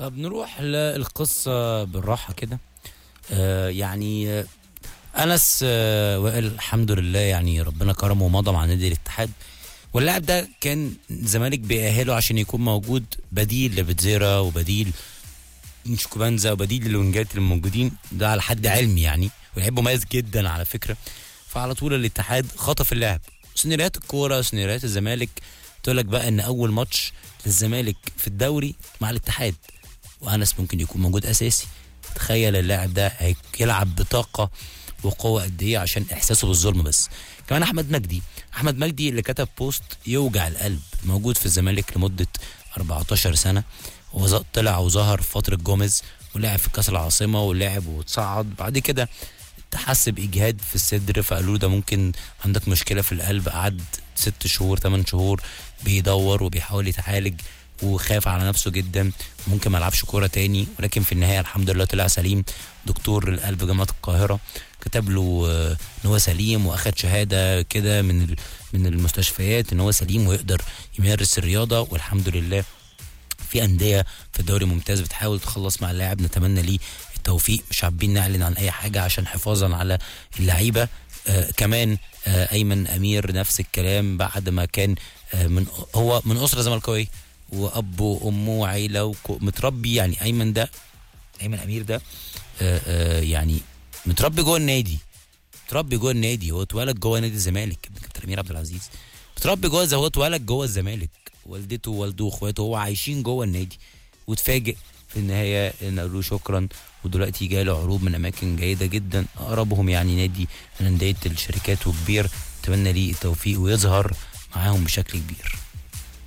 طب نروح للقصة بالراحة كده آه يعني آه، أنس آه وائل الحمد لله يعني ربنا كرمه ومضى مع نادي الاتحاد واللاعب ده كان الزمالك بيأهله عشان يكون موجود بديل لبتزيرا وبديل شكوبانزا وبديل للونجات الموجودين ده على حد علمي يعني ولعيب مميز جدا على فكرة فعلى طول الاتحاد خطف اللاعب سيناريوهات الكورة سيناريوهات الزمالك تقول لك بقى ان اول ماتش للزمالك في الدوري مع الاتحاد وانس ممكن يكون موجود اساسي تخيل اللاعب ده هيلعب بطاقه وقوه قد ايه عشان احساسه بالظلم بس كمان احمد مجدي احمد مجدي اللي كتب بوست يوجع القلب موجود في الزمالك لمده 14 سنه وطلع وظهر في فتره جوميز ولعب في كاس العاصمه ولعب وتصعد بعد كده تحس باجهاد في الصدر فقالوا له ده ممكن عندك مشكله في القلب قعد ست شهور ثمان شهور بيدور وبيحاول يتعالج وخاف على نفسه جدا ممكن ما يلعبش كوره تاني ولكن في النهايه الحمد لله طلع سليم دكتور القلب جامعه القاهره كتب له آه، ان هو سليم واخد شهاده كده من ال- من المستشفيات ان هو سليم ويقدر يمارس الرياضه والحمد لله في انديه في الدوري الممتاز بتحاول تخلص مع اللاعب نتمنى ليه التوفيق مش حابين نعلن عن اي حاجه عشان حفاظا على اللعيبه آه كمان آه ايمن امير نفس الكلام بعد ما كان آه من هو من اسره زملكاويه واب وامه وعيله وكو- متربي يعني ايمن ده ايمن امير ده آه آه يعني متربي جوه النادي متربي جوه النادي هو اتولد جوه نادي الزمالك ابن كابتن امير عبد العزيز متربي جوه زي هو اتولد جوه الزمالك والدته ووالده واخواته هو عايشين جوه النادي واتفاجئ في النهايه ان قالوا له شكرا ودلوقتي جاله عروض من اماكن جيده جدا اقربهم يعني نادي من انديه الشركات وكبير اتمنى ليه التوفيق ويظهر معاهم بشكل كبير